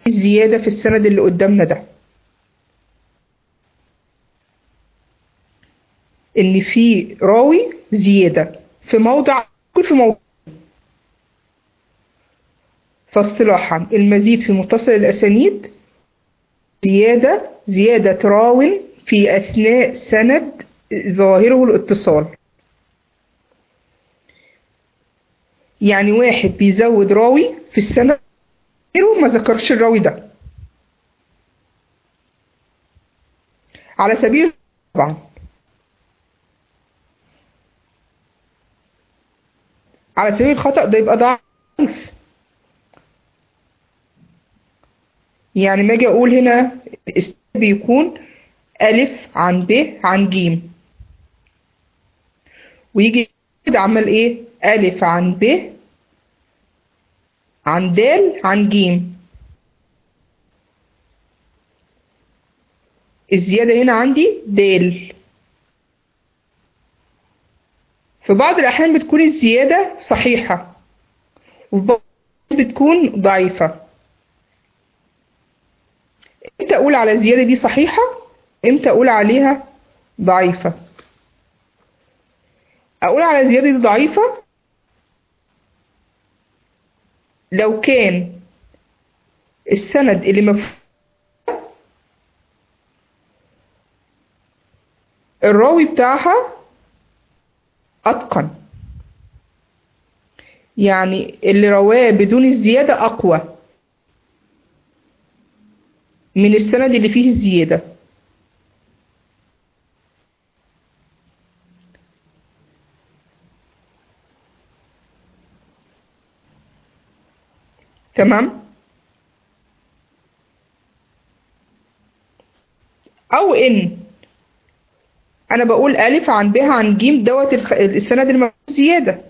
الزيادة في السند اللي قدامنا ده ان في راوي زيادة في موضع في موضع فاصطلاحا المزيد في متصل الأسانيد زيادة زيادة راو في أثناء سند ظاهره الاتصال يعني واحد بيزود راوي في السند غيره ما ذكرش الراوي ده على سبيل طبعا على سبيل الخطأ ده يبقى ضعيف يعني ما اجي اقول هنا الاسم بيكون الف عن ب عن جيم ويجي كده عمل ايه الف عن ب عن دال عن جيم الزيادة هنا عندي دال في بعض الأحيان بتكون الزيادة صحيحة وفي بعض بتكون ضعيفة امتى أقول على الزيادة دي صحيحة امتى أقول عليها ضعيفة أقول على الزيادة دي ضعيفة لو كان السند اللي مفهوم الراوي بتاعها أتقن يعني اللي رواه بدون الزيادة أقوى من السند اللي فيه الزيادة تمام أو إن أنا بقول ألف عن ب عن ج دوت الخ- السند الموجود زيادة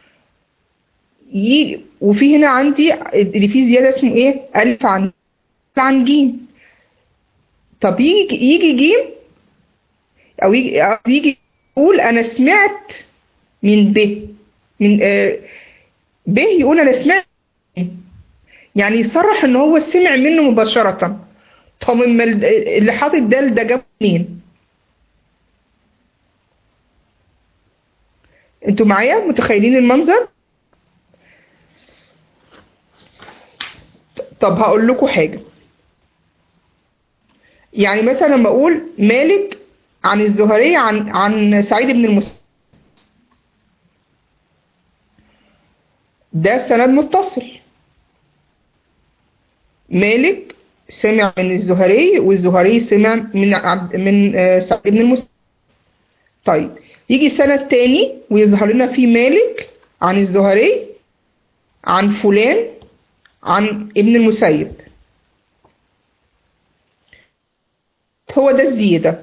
ي... وفي هنا عندي اللي فيه زيادة اسمه إيه ألف عن عن ج طب يجي يجي ج أو يجي أو يجي يقول أنا سمعت من ب من آه ب يقول أنا سمعت يعني يصرح ان هو سمع منه مباشرة طب اما ال- اللي حاطط دال ده جاب منين انتوا معايا متخيلين المنظر طب هقول لكم حاجة يعني مثلا لما اقول مالك عن الزهري عن عن سعيد بن المسيب ده سند متصل مالك سمع من الزهري والزهري سمع من عبد من آه، سعيد بن المسيب طيب يجي سند تاني ويظهر لنا فيه مالك عن الزهري عن فلان عن ابن المسيب هو ده الزيادة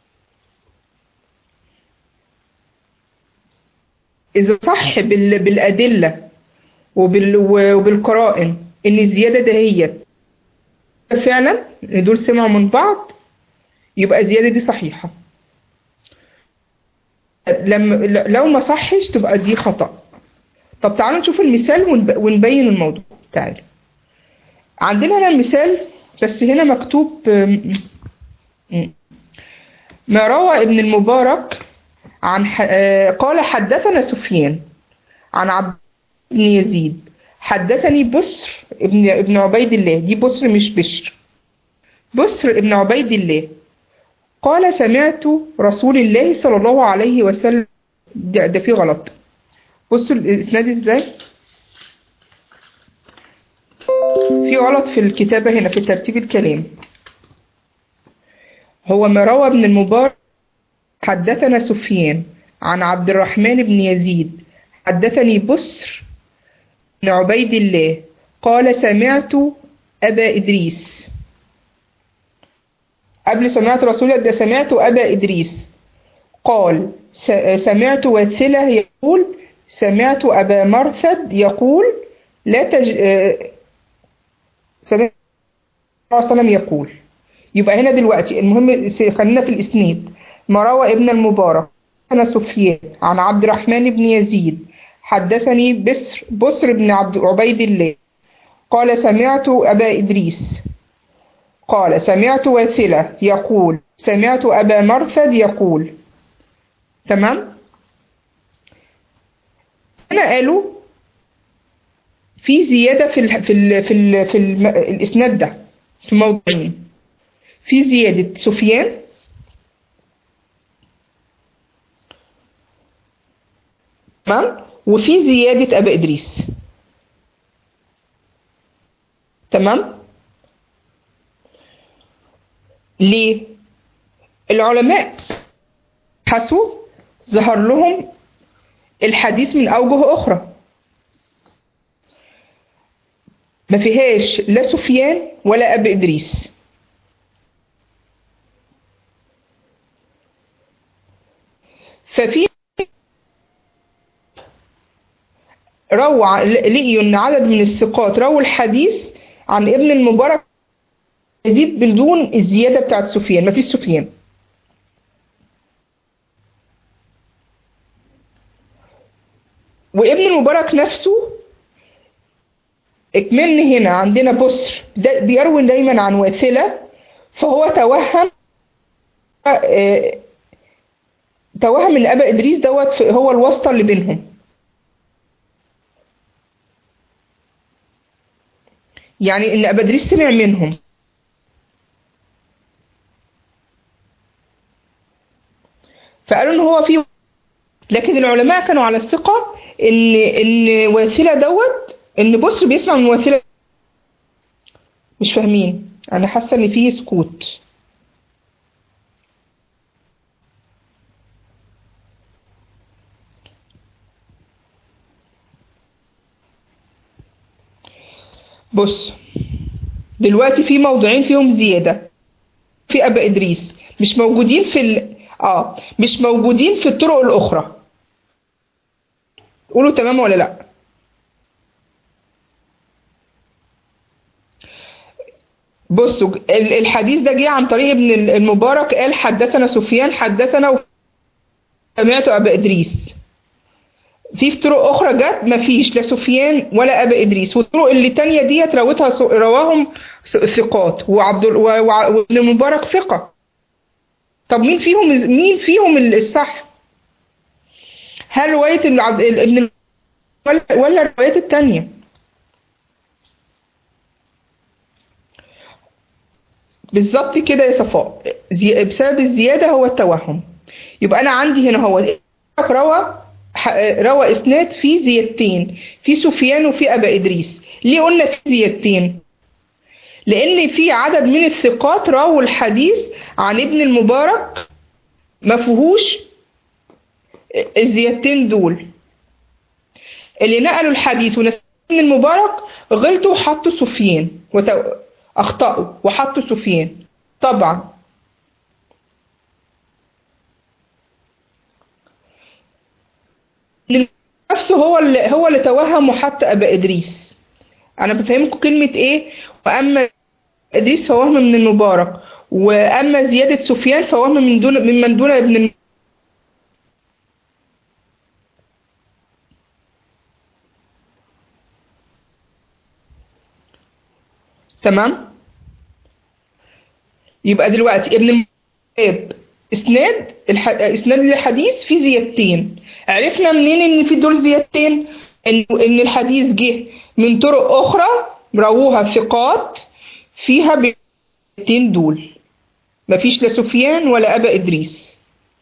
إذا صح بال- بالأدلة وبال وبالقرائن إن الزيادة ده هي فعلا إن دول سمعوا من بعض يبقى الزيادة دي صحيحة لما لو ما صحش تبقى دي خطأ طب تعالوا نشوف المثال ونب- ونبين الموضوع تعالوا عندنا هنا المثال بس هنا مكتوب م- م- ما روى ابن المبارك عن ح... آه، قال حدثنا سفيان عن عبد بن يزيد حدثني بسر ابن ابن عبيد الله دي بسر مش بشر بسر ابن عبيد الله قال سمعت رسول الله صلى الله عليه وسلم ده, ده فيه غلط بصوا الاسناد ازاي في غلط في الكتابة هنا في ترتيب الكلام هو ما روى ابن المبارك حدثنا سفيان عن عبد الرحمن بن يزيد حدثني بسر بن عبيد الله قال سمعت أبا إدريس قبل سمعت رسول الله ده سمعت أبا إدريس قال س- سمعت وثلة يقول سمعت أبا مرثد يقول لا تج... آه، سمعت صلى الله عليه وسلم يقول يبقى هنا دلوقتي المهم س- خلينا في الإسناد ما روى ابن المبارك أنا سفيان عن عبد الرحمن بن يزيد حدثني بسر بسر بن عبد عبيد الله قال سمعت أبا إدريس قال سمعت واثلة يقول سمعت أبا مرثد يقول تمام هنا قالوا في زيادة في ال في ال في ال في ال الإسناد ده في موضوعين في زيادة سفيان تمام وفي زيادة أبا إدريس تمام ليه العلماء حسوا ظهر لهم الحديث من أوجه أخرى ما فيهاش لا سفيان ولا أبي إدريس ففي روى لقيوا ان عدد من الثقات رووا الحديث عن ابن المبارك يزيد بدون الزياده بتاعت سفيان مفيش سفيان وابن المبارك نفسه اكمن هنا عندنا بصر ده بيروي دايما عن واثلة فهو توهم اه توهم ان ابا ادريس دوت هو الواسطة اللي بينهم يعني ان ابا ادريس سمع منهم فقالوا ان هو في لكن العلماء كانوا على الثقة ان ان واثلة دوت ان بصر بيسمع من واثلة مش فاهمين انا حاسة ان في سكوت بص دلوقتي في موضوعين فيهم زيادة في أبا إدريس مش موجودين في ال... آه مش موجودين في الطرق الأخرى قولوا تمام ولا لأ بصوا الحديث ده جه عن طريق ابن المبارك قال حدثنا سفيان حدثنا سمعت أبا إدريس في في طرق اخرى جت مفيش لا سفيان ولا ابا ادريس والطرق اللي تانية ديت روتها رواهم ثقات وعبد وابن المبارك ثقه طب مين فيهم مين فيهم الصح هل روايه ابن ولا ولا الروايات التانية بالظبط كده يا صفاء بسبب الزياده هو التوهم يبقى انا عندي هنا هو روى روى اسناد فيه زيادتين في سفيان وفي ابا ادريس ليه قلنا في زيادتين لان في عدد من الثقات رووا الحديث عن ابن المبارك ما فيهوش الزيادتين دول اللي نقلوا الحديث ونسبوا ابن المبارك غلطوا وحطوا سفيان وتو... اخطأوا وحطوا سفيان طبعا نفسه هو اللي هو اللي توهم وحط ابا ادريس انا بفهمكم كلمه ايه واما ادريس فوهم من المبارك واما زياده سفيان فوهم من دون ممن دون ابن تمام يبقى دلوقتي ابن المبارك اسناد الح... اسناد الحديث فيه زيادتين عرفنا منين ان في دول زيادتين ان ان الحديث جه من طرق اخرى رووها ثقات فيها زيادتين دول مفيش لا سفيان ولا ابا ادريس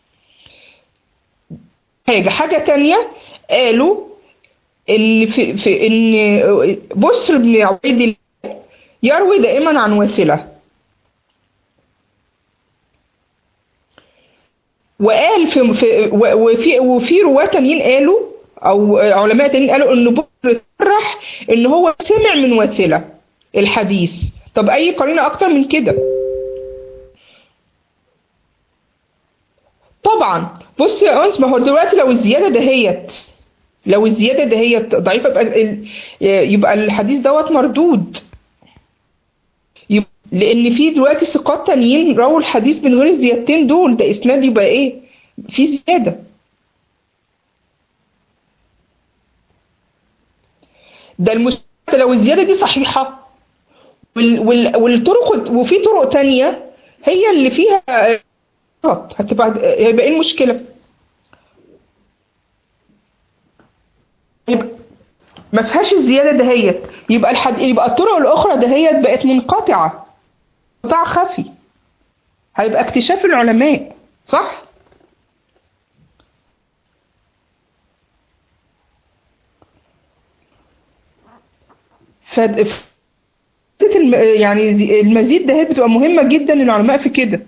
حاجه حاجه تانية قالوا ان في, في ان بصر بن عبيد يروي دائما عن واثله وقال في, في وفي وفي رواه تانيين قالوا او علماء تانيين قالوا ان بكر صرح ان هو سمع من واثله الحديث طب اي قرينه اكتر من كده طبعا بص يا انس ما هو دلوقتي لو الزياده دهيت لو الزياده دهيت ضعيفه يبقى يبقى الحديث دوت مردود لان في دلوقتي ثقات تانيين رووا الحديث من غير الزيادتين دول ده اسناد يبقى ايه في زياده ده المستوى لو الزيادة دي صحيحة وال وال والطرق وفي طرق تانية هي اللي فيها غلط هتبقى هيبقى ايه المشكلة؟ يبقى ما فيهاش الزيادة دهيت يبقى الحد يبقى الطرق الأخرى دهيت بقت منقطعة قطاع خفي هيبقى اكتشاف العلماء صح؟ ف الم- يعني زي- المزيد ده بتبقى مهمة جدا للعلماء في كده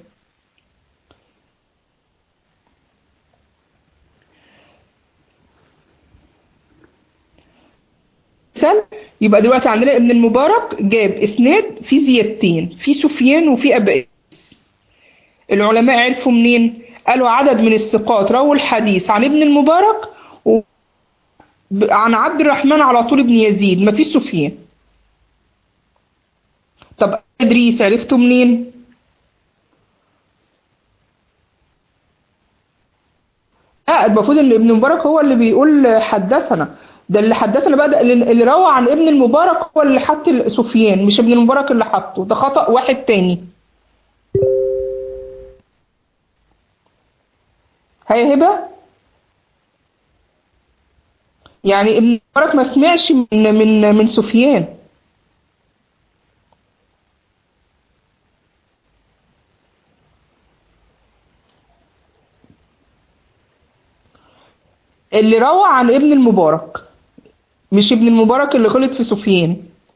مثال يبقى دلوقتي عندنا ابن المبارك جاب اسناد في زيادتين في سفيان وفي ابي العلماء عرفوا منين قالوا عدد من الثقات رووا الحديث عن ابن المبارك و ب- عن عبد الرحمن على طول بن يزيد ما فيش سفيان طب ادريس عرفته منين لا المفروض ان ابن المبارك هو اللي بيقول حدثنا ده اللي حدثنا بقى ده اللي اللي روى عن ابن المبارك هو اللي حط سفيان مش ابن المبارك اللي حطه ده خطأ واحد تاني هي هبة يعني ابن المبارك ما سمعش من من من سفيان اللي روى عن ابن المبارك مش ابن المبارك اللي غلط في سفيان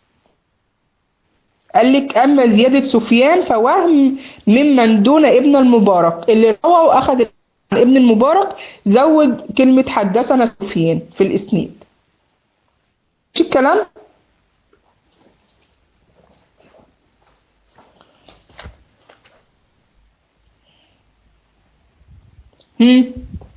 قال لك اما زيادة سفيان فوهم ممن دون ابن المبارك اللي روى واخذ عن ابن المبارك زود كلمة حدثنا سفيان في الاسناد مش الكلام هم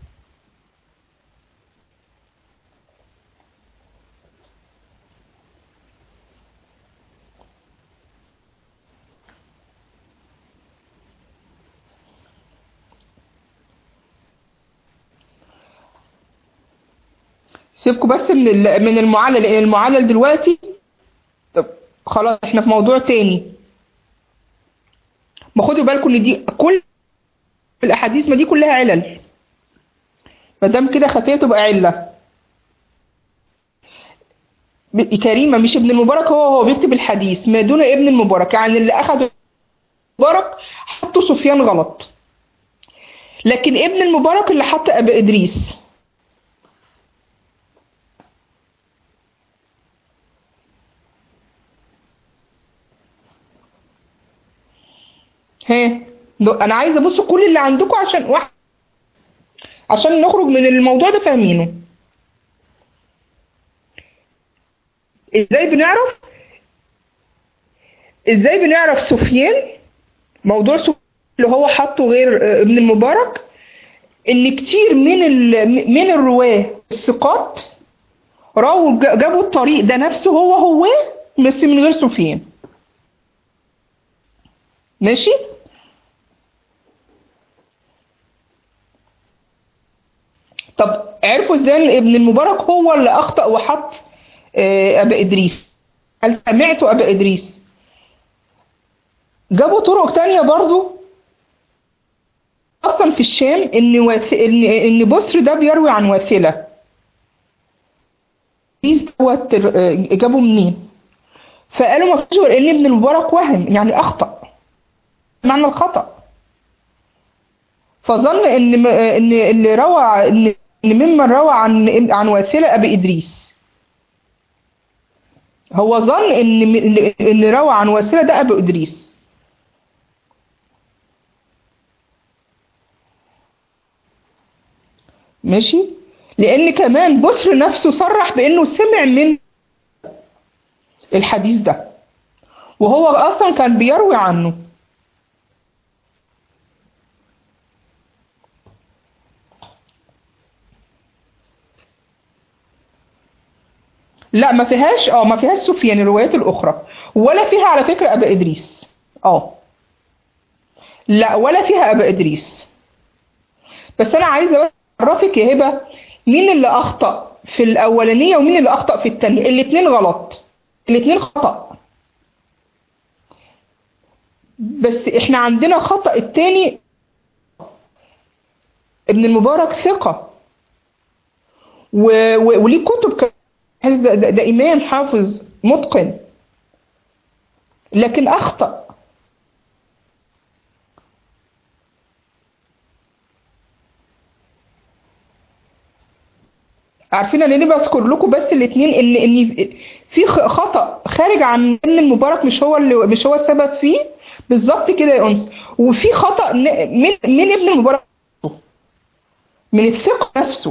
سيبكوا بس من ال- من المعلل لان المعلل دلوقتي طب خلاص احنا في موضوع تاني ما خدوا بالكم ان دي كل الاحاديث ما دي كلها علل ما دام كده خفيه تبقى عله ب- كريمه مش ابن المبارك هو هو بيكتب الحديث ما دون ابن المبارك يعني اللي اخذ المبارك حطوا سفيان غلط لكن ابن المبارك اللي حط ابي ادريس ها دو- انا عايزه ابص كل اللي عندكم عشان واحد عشان نخرج من الموضوع ده فاهمينه ازاي بنعرف ازاي بنعرف سفيان موضوع سفيان اللي هو حطه غير آه، ابن المبارك ان كتير من ال... من الرواه الثقات راوا ج- جابوا الطريق ده نفسه هو هو بس من غير سفيان ماشي طب عرفوا ازاي ان ابن المبارك هو اللي اخطأ وحط آه، ابا ادريس هل سمعتوا ابا ادريس جابوا طرق تانية برضو اصلا في الشام ان واث... ان ان بصر ده بيروي عن واثلة ادريس دوت آه، جابوا منين فقالوا ما فيش غير ان ابن المبارك وهم يعني اخطأ معنى الخطأ فظن ان ان اللي روى ان ان ممن روى عن عن واثلة ابي ادريس هو ظن ان اللي روى عن واثلة ده ابو ادريس ماشي لان كمان بصر نفسه صرح بانه سمع من الحديث ده وهو اصلا كان بيروي عنه لا ما فيهاش اه ما فيهاش سفيان الروايات الاخرى ولا فيها على فكره ابا ادريس اه لا ولا فيها ابا ادريس بس انا عايزه اعرفك يا هبه مين اللي اخطا في الاولانيه ومين اللي اخطا في الثانيه الاثنين غلط الاثنين خطأ بس احنا عندنا خطأ التاني ابن المبارك ثقة و... و... وليه كتب ك... ده, ده, ده إمام حافظ متقن لكن أخطأ عارفين انا ليه بذكر لكم بس الاثنين ان ان في خطا خارج عن ابن المبارك مش هو اللي مش هو السبب فيه بالظبط كده يا انس وفي خطا من من ابن المبارك من الثقه نفسه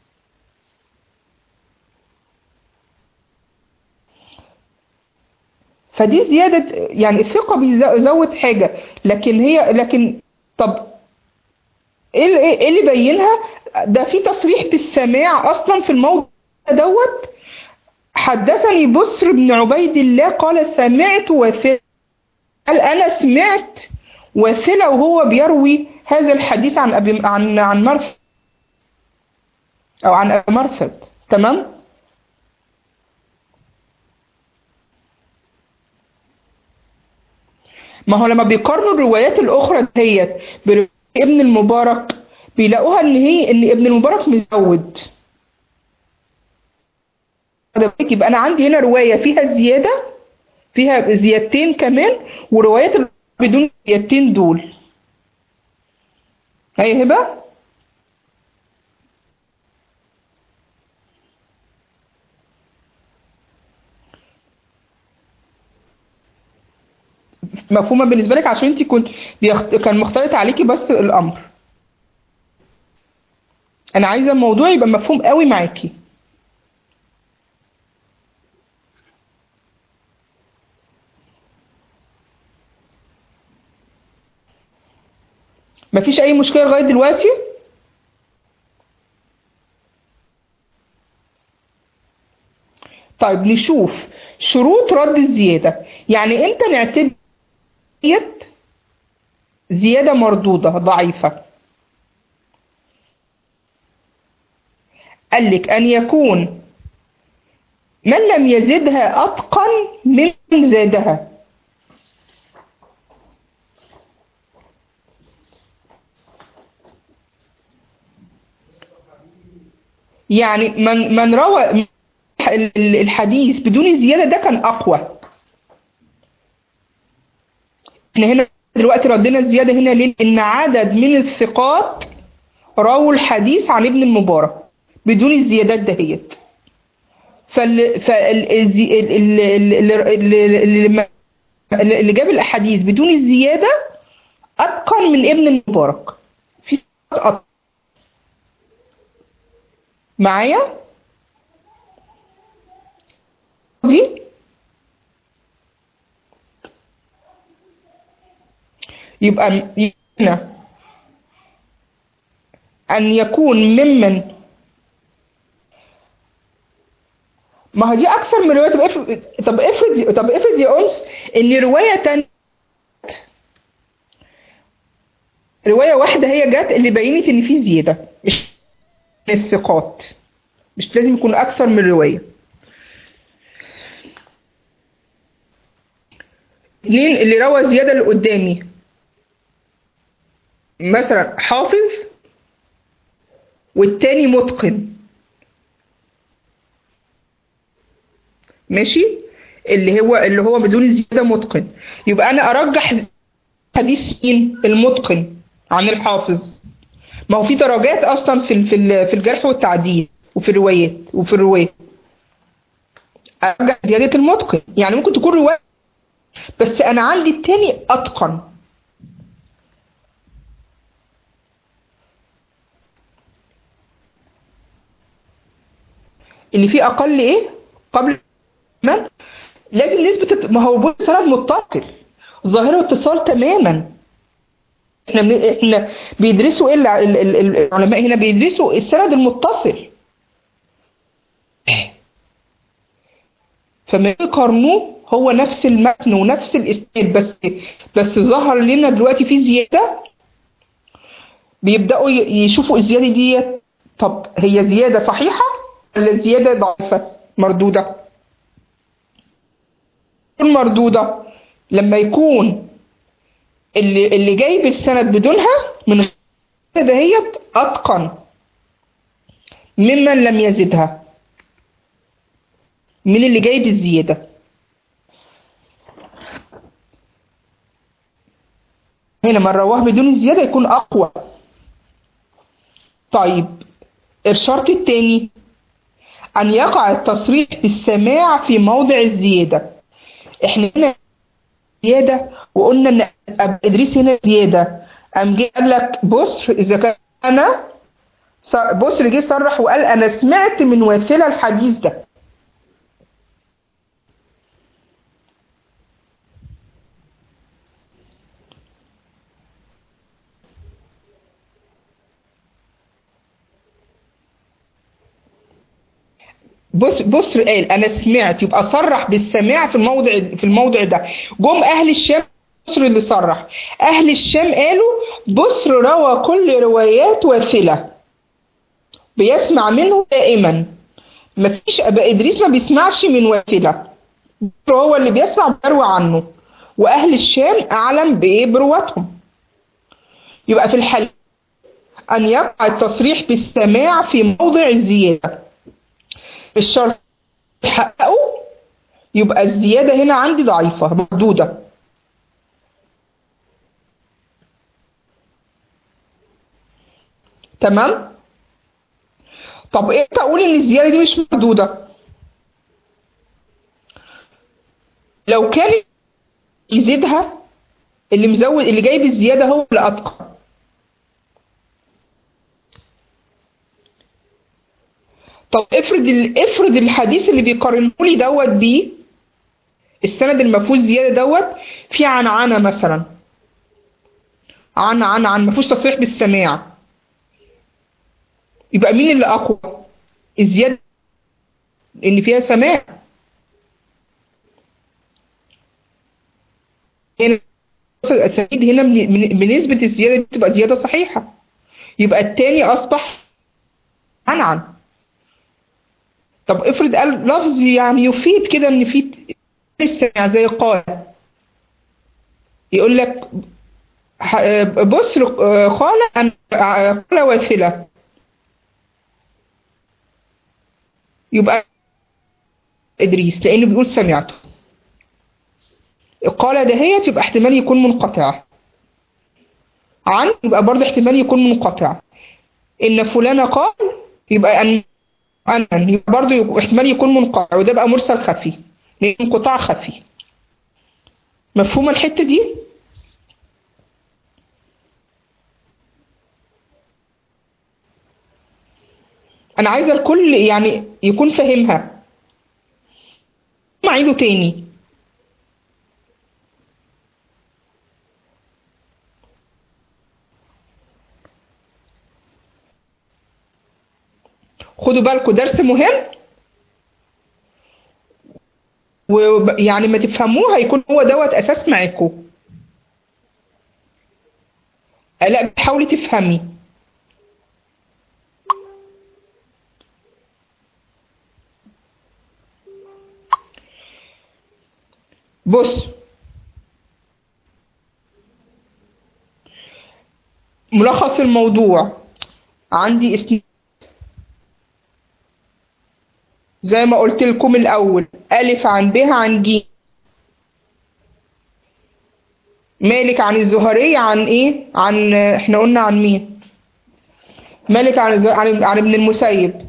فدي زيادة يعني الثقة بيزود حاجة لكن هي لكن طب ايه اللي بينها ده في تصريح بالسماع اصلا في الموضوع دوت حدثني بسر بن عبيد الله قال سمعت وثل قال انا سمعت وثلة وهو بيروي هذا الحديث عن ابي عن عن مرثد او عن ابي مرثد تمام ما هو لما بيقارنوا الروايات الاخرى ديت برواية ابن المبارك بيلاقوها ان هي ان ابن المبارك مزود يبقى انا عندي هنا روايه فيها زياده فيها زيادتين كمان وروايات بدون زيادتين دول هي هبه مفهومه بالنسبه لك عشان انت كنت بيخت... كان مختلط عليكي بس الامر انا عايزه الموضوع يبقى مفهوم قوي معاكي مفيش اي مشكله لغايه دلوقتي طيب نشوف شروط رد الزياده يعني امتى نعتبر زياده مردوده ضعيفه قال لك أن يكون من لم يزدها أتقن من زادها يعني من من روى الحديث بدون زيادة ده كان أقوى احنا هنا دلوقتي ردينا الزيادة هنا ليه؟ إن عدد من الثقات رووا الحديث عن ابن المبارك بدون الزيادات دهيت فال فال اللي جاب الاحاديث بدون الزياده اتقن من ابن المبارك في أتقن. معايا دي يبقى هنا أن يكون ممن ما هو دي اكثر من روايه طب افرض طب افرض طب افرض يا انس ان روايه تانية روايه واحده هي جت اللي بينت ان في زياده مش الثقات مش لازم يكون اكثر من روايه اتنين اللي روى زياده اللي قدامي مثلا حافظ والتاني متقن ماشي اللي هو اللي هو بدون زياده متقن يبقى انا ارجح حديث مين المتقن عن الحافظ ما هو في درجات اصلا في في في الجرح والتعديل وفي الروايات وفي الروايه ارجح زياده المتقن يعني ممكن تكون روايه بس انا عندي التاني اتقن اللي فيه اقل ايه قبل تمام لازم نثبت ما هو سند متصل ظاهره اتصال تماما احنا بن... احنا بيدرسوا ايه العلماء هنا بيدرسوا السند المتصل فما يقارنوه هو نفس المتن ونفس الاسناد بس بس ظهر لنا دلوقتي في زياده بيبداوا يشوفوا الزياده دي طب هي زياده صحيحه ولا زياده ضعيفه مردوده تكون مردودة لما يكون اللي اللي جايب السند بدونها من غير دهيت أتقن ممن لم يزدها من اللي جايب الزيادة هنا من رواه بدون الزيادة يكون أقوى طيب الشرط الثاني أن يقع التصريح بالسماع في موضع الزيادة احنا هنا زيادة وقلنا ان أبو إدريس هنا زيادة قام جه قال لك بص إذا كان أنا بصر جه صرح وقال أنا سمعت من واثلة الحديث ده بص بصر قال انا سمعت يبقى صرح بالسماع في الموضع في الموضع ده جم اهل الشام بصر اللي صرح اهل الشام قالوا بصر روى كل روايات واثله بيسمع منه دائما مفيش ابا ادريس ما بيسمعش من واثله بصر هو اللي بيسمع ويروي عنه واهل الشام اعلم بايه برواتهم يبقى في الحال ان يقع التصريح بالسماع في موضع الزياده الشرط يحققه يبقى الزيادة هنا عندي ضعيفة مردودة تمام طب امتى اقول ان الزيادة دي مش مردودة لو كان يزيدها اللي مزود اللي جايب الزيادة هو اللي اتقن طب افرض ال... افرض الحديث اللي بيقارنه لي دوت بيه السند المفهوش زياده دوت في عنعنه مثلا عن عن عن مفهوش تصريح بالسماع يبقى مين اللي اقوى الزياده ان فيها سماع هنا الاسانيد هنا بنسبه الزياده دي تبقى زياده صحيحه يبقى التاني اصبح عن عن طب افرض قال لفظ يعني يفيد كده ان في السمع زي قال يقول لك بصر قال ان قال واثلة يبقى ادريس لانه بيقول سمعته قال دهيت يبقى احتمال يكون منقطع عن يبقى برضه احتمال يكون منقطع ان فلان قال يبقى ان أن يبقى برضه احتمال يكون منقطع وده بقى مرسل خفي لأن انقطاع خفي مفهومة الحتة دي؟ أنا عايزة الكل يعني يكون فاهمها أعيده تاني خدوا بالكم درس مهم ويعني ما تفهموه هيكون هو دوت اساس معاكم لا بتحاولي تفهمي بص ملخص الموضوع عندي اسم زي ما قلت لكم الأول ألف عن ب عن ج مالك عن الزهري عن إيه؟ عن إحنا قلنا عن مين؟ مالك عن الزهري عن, عن ابن المسيب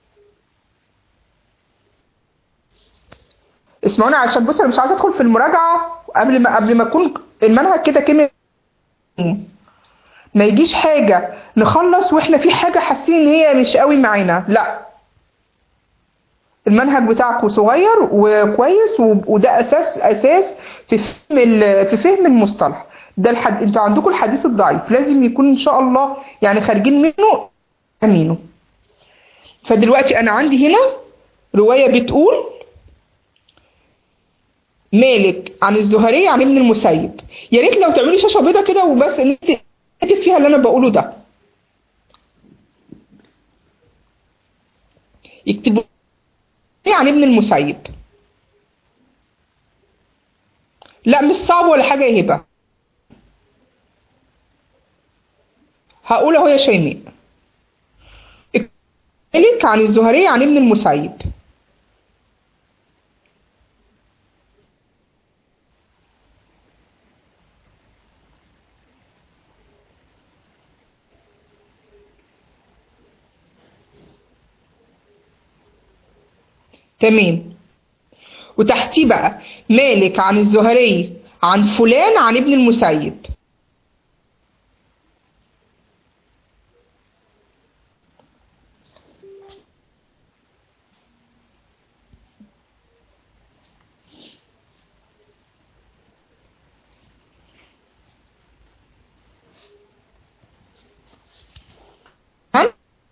اسمعوني عشان بص أنا مش عايزة أدخل في المراجعة قبل ما قبل ما أكون المنهج كده كلمة ما يجيش حاجة نخلص وإحنا في حاجة حاسين إن هي مش قوي معانا لأ المنهج بتاعكم صغير وكويس وده اساس اساس في فهم في فهم المصطلح ده الحد انتوا عندكم الحديث الضعيف لازم يكون ان شاء الله يعني خارجين منه امينه فدلوقتي انا عندي هنا روايه بتقول مالك عن الزهري عن ابن المسيب يا ريت لو تعملي شاشه بيضه كده وبس ان انت تكتب فيها اللي انا بقوله ده يكتبوا عن ابن المسيب لا مش صعب ولا حاجة يا هبة هقول اهو يا شيماء مالك عن الزهري عن ابن المسيب تمام وتحتيه بقى مالك عن الزهري عن فلان عن ابن المسيب ها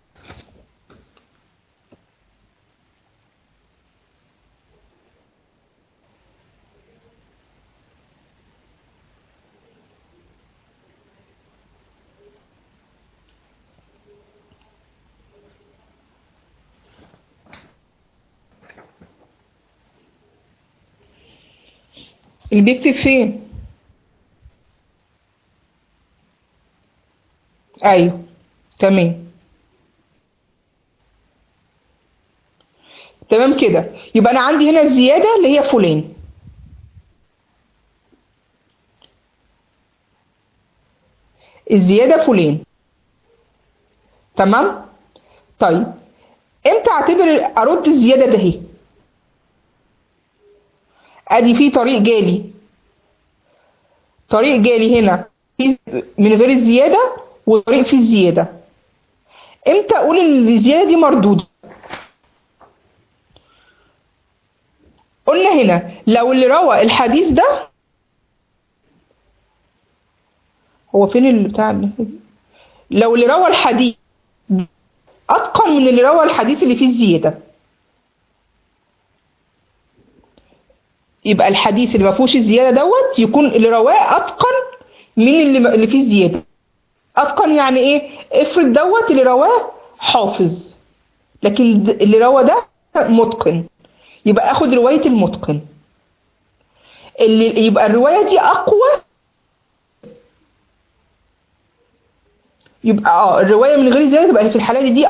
اللي بيكتب فين ايوه تمام تمام كده يبقى انا عندي هنا الزياده اللي هي فلان الزياده فلان تمام طيب امتى اعتبر ارد الزياده ده اهي ادي في طريق جالي طريق جالي هنا في من غير الزياده وطريق فيه الزياده امتى اقول ان الزياده دي مردوده قلنا هنا لو اللي روى الحديث ده هو فين اللي بتاع الناحية دي؟ لو اللي روى الحديث اتقن من اللي روى الحديث اللي فيه الزياده يبقى الحديث اللي ما فيهوش الزياده دوت يكون اللي رواه اتقن من اللي اللي فيه الزياده اتقن يعني ايه افرض دوت اللي رواه حافظ لكن د- اللي روى ده متقن يبقى اخد روايه المتقن اللي يبقى الروايه دي اقوى يبقى اه الروايه من غير زياده يبقى في الحاله دي دي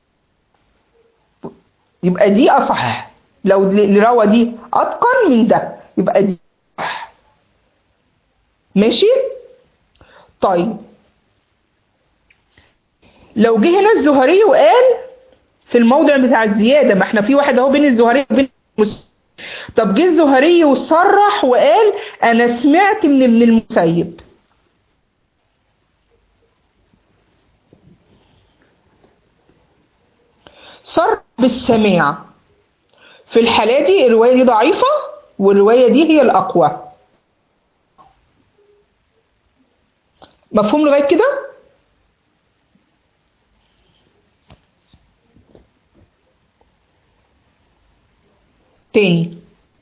يبقى دي اصح لو اللي روى دي اتقن من ده يبقى دي أصح. ماشي طيب لو جه هنا الزهري وقال في الموضع بتاع الزياده ما احنا في واحد اهو بين الزهري وبين المس... طب جه الزهري وصرح وقال انا سمعت من ابن المسيب صرح بالسماع في الحالة دي الرواية دي ضعيفة والرواية دي هي الأقوى مفهوم لغاية كده؟ تاني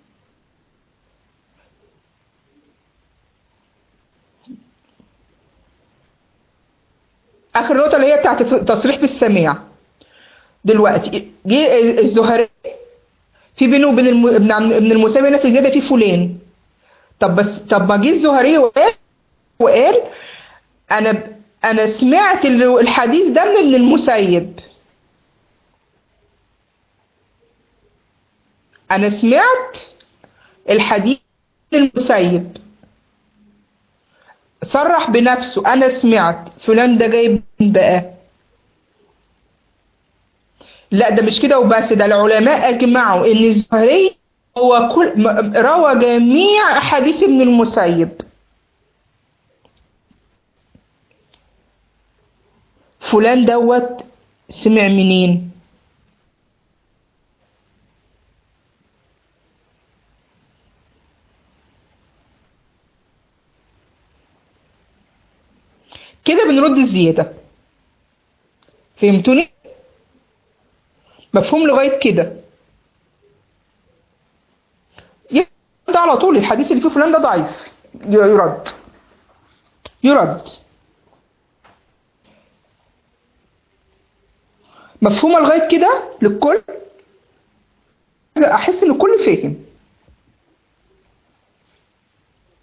آخر نقطة اللي هي بتاعت تصريح بالسماع دلوقتي جه الزهري في بينه وبين الم... ابن عم... ابن المسيب هنا في زياده في فلان طب بس طب ما جه الزهري وقال وقال انا ب... انا سمعت ال- الحديث ده من ابن المسيب انا سمعت الحديث من المسيب صرح بنفسه انا سمعت فلان ده جايب مين بقى لا ده مش كده وبس ده العلماء اجمعوا ان الزهري هو كل م- روى جميع احاديث ابن المسيب فلان دوت سمع منين كده بنرد الزيادة فهمتوني مفهوم لغاية كده يرد على طول الحديث اللي فيه فلان ده ضعيف ي- يرد يرد مفهومة لغاية كده للكل أحس إن الكل فاهم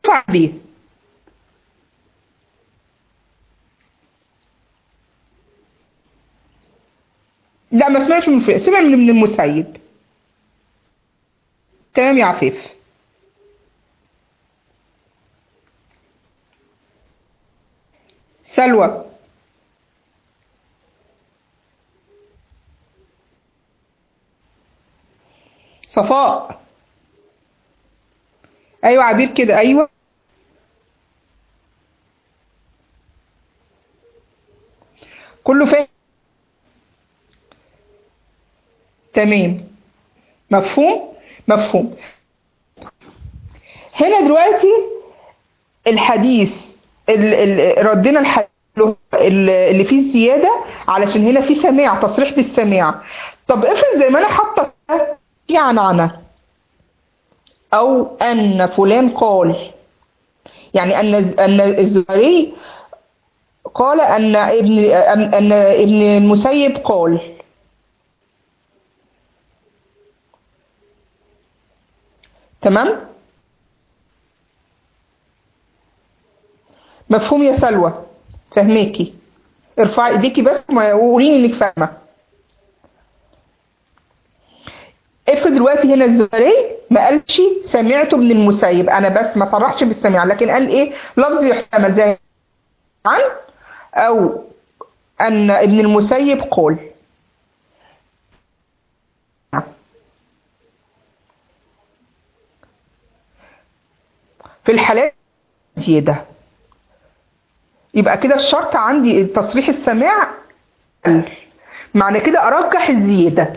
يرفع ايديه لا ما سمعش من فوق سمع من ابن المسيب تمام يا عفيف سلوى صفاء ايوه عبير كده ايوه كله فاهم تمام مفهوم مفهوم هنا دلوقتي الحديث ال ال ردنا الحديث اللي فيه الزيادة علشان هنا في سماع تصريح بالسماع طب افرض زي ما انا حاطه في عنعنة او ان فلان قال يعني ان ان الزهري قال ان ابن ان ابن المسيب قال تمام مفهوم يا سلوى فهميكي ارفعي ايديكي بس وقولي انك فاهمه افرض دلوقتي هنا الزهري ما قالش سمعته من المسيب انا بس ما صرحش بالسماع لكن قال ايه لفظ يحتمل زي عن او ان ابن المسيب قال في الحالات زيادة يبقى كده الشرط عندي تصريح السماع معنى كده أرجح الزيادة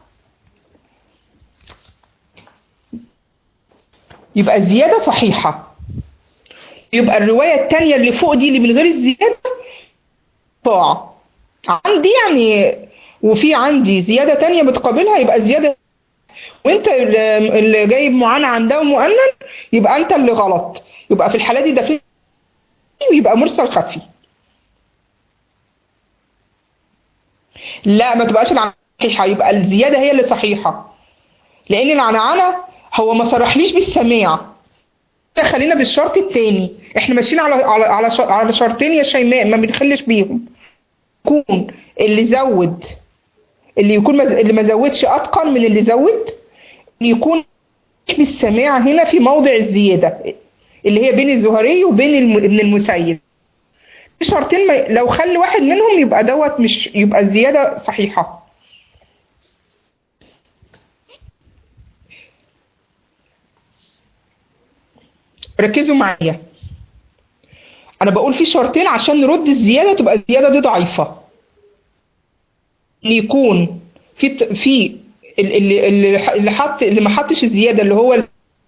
يبقى الزيادة صحيحة يبقى الرواية التانية اللي فوق دي اللي من غير الزيادة طاعة عندي يعني وفي عندي زيادة تانية بتقابلها يبقى الزيادة وانت اللي جايب معانى عن ده ومؤنن يبقى انت اللي غلط يبقى في الحالة دي ده في ويبقى مرسل خفي لا ما تبقاش العنعنة صحيحة يبقى الزيادة هي اللي صحيحة لأن العنعنة هو ما صرحليش بالسماع خلينا بالشرط التاني احنا ماشيين على على على على شرطين يا شيماء ما بنخلش بيهم يكون اللي زود اللي يكون مز... اللي ما زودش اتقن من اللي زود اللي يكون بالسماع هنا في موضع الزياده اللي هي بين الزهري وبين الم... ابن المسيب شرطين ما... لو خلي واحد منهم يبقى دوت مش يبقى الزياده صحيحه ركزوا معايا انا بقول في شرطين عشان نرد الزياده تبقى الزياده دي ضعيفه ان يكون في في اللي اللي اللي حط اللي ما حطش الزياده اللي هو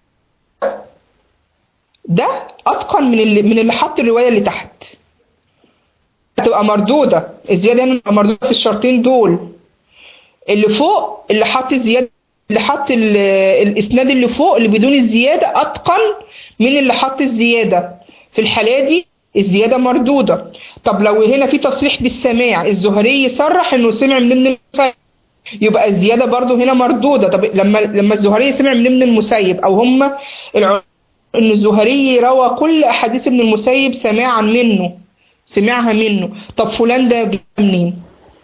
ده اتقن من اللي من اللي حط الروايه اللي تحت هتبقى مردوده الزياده هنا مردوده في الشرطين دول اللي فوق اللي حط الزياده اللي حط الاسناد اللي فوق اللي بدون الزياده اتقن من اللي حط الزياده في الحاله دي الزيادة مردودة طب لو هنا في تصريح بالسماع الزهري يصرح انه سمع من ابن المسيب يبقى الزيادة برضو هنا مردودة طب لما لما الزهري سمع من ابن المسيب او هم ان الزهري روى كل احاديث ابن المسيب سماعا منه سمعها منه طب فلان ده منين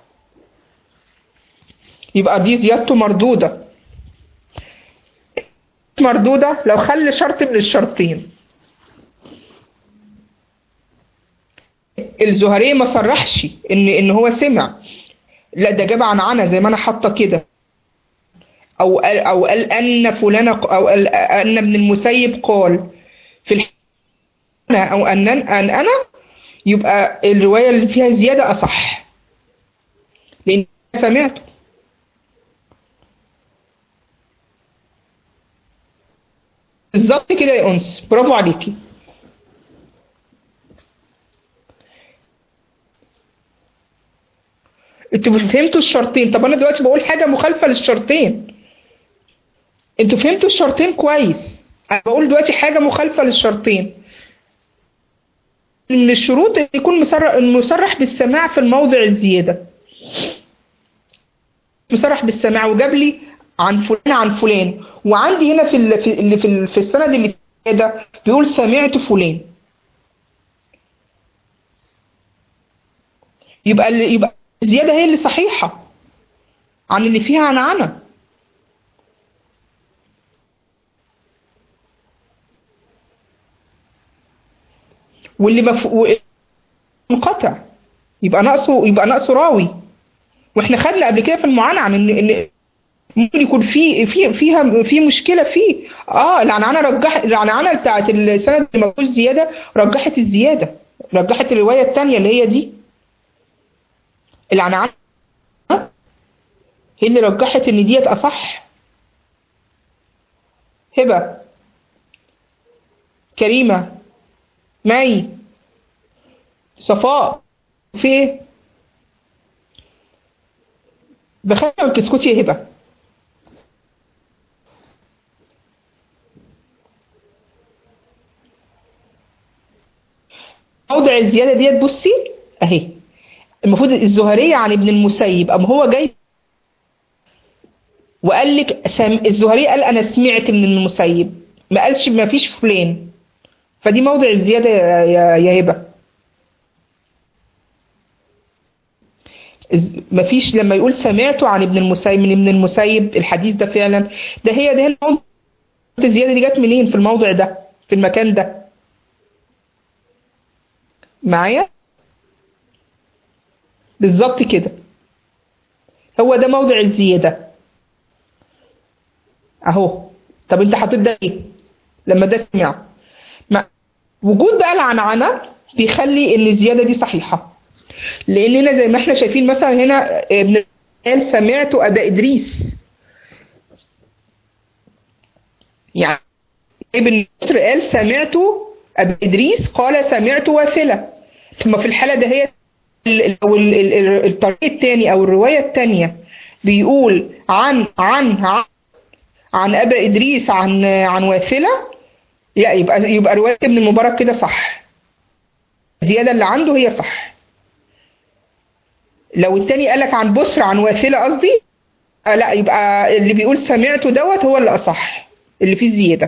يبقى دي زيادته مردودة مردودة لو خلي شرط من الشرطين الزهري ما صرحش ان ان هو سمع لا ده جاب عنعنه زي ما انا حاطه كده او قال او قال ان فلان او قال ان ابن المسيب قال في الحالة او ان ان انا يبقى الروايه اللي فيها زياده اصح لان سمعته بالظبط كده يا انس برافو عليكي انتوا فهمتوا الشرطين طب انا دلوقتي بقول حاجه مخالفه للشرطين انتوا فهمتوا الشرطين كويس انا بقول دلوقتي حاجه مخالفه للشرطين من الشروط ان يكون مصرح مصرح بالسماع في الموضع الزياده مصرح بالسماع وجاب لي عن فلان عن فلان وعندي هنا في ال في ال في, ال في السند اللي ده بيقول سمعت فلان يبقى اللي يبقى الزيادة هي اللي صحيحة عن اللي فيها عنعنة واللي مف... منقطع يبقى ناقصه يبقى ناقصه راوي واحنا خدنا قبل كده في المعنعن ان ان ممكن يكون في في فيها في مشكله فيه اه العنعنه رجح العنعنه بتاعت السند اللي ما فيهوش زياده رجحت الزياده رجحت الروايه الثانيه اللي هي دي العنعنه هي اللي رجحت ان ديت اصح هبه كريمه مي صفاء في ايه بخاف ما تسكتي يا هبه موضع الزياده ديت بصي اهي المفروض الزهريه عن ابن المسيب اما هو جاي وقال لك سم... الزهري قال انا سمعت من المسيب ما قالش ما فيش فلان فدي موضع الزياده يا يا, يا هبه ما فيش لما يقول سمعته عن ابن المسيب من ابن المسيب الحديث ده فعلا ده هي ده الموضع الزياده دي جت منين في الموضع ده في المكان ده معايا بالظبط كده هو ده موضع الزياده اهو طب انت حطيت ده ايه لما ده سمع ما وجود بقى العنعنه بيخلي ان الزياده دي صحيحه لاننا زي ما احنا شايفين مثلا هنا ابن قال سمعت ابا ادريس يعني ابن مصر قال سمعت ابا ادريس قال سمعت واثله ثم في الحاله ده هي لو الطريق الثاني او الروايه الثانيه بيقول عن عن عن عن ابا ادريس عن عن واثله لا يبقى يبقى روايه ابن المبارك كده صح الزياده اللي عنده هي صح لو التاني قالك عن بسر عن واثله قصدي آه لا يبقى اللي بيقول سمعته دوت هو اللي اصح اللي فيه الزياده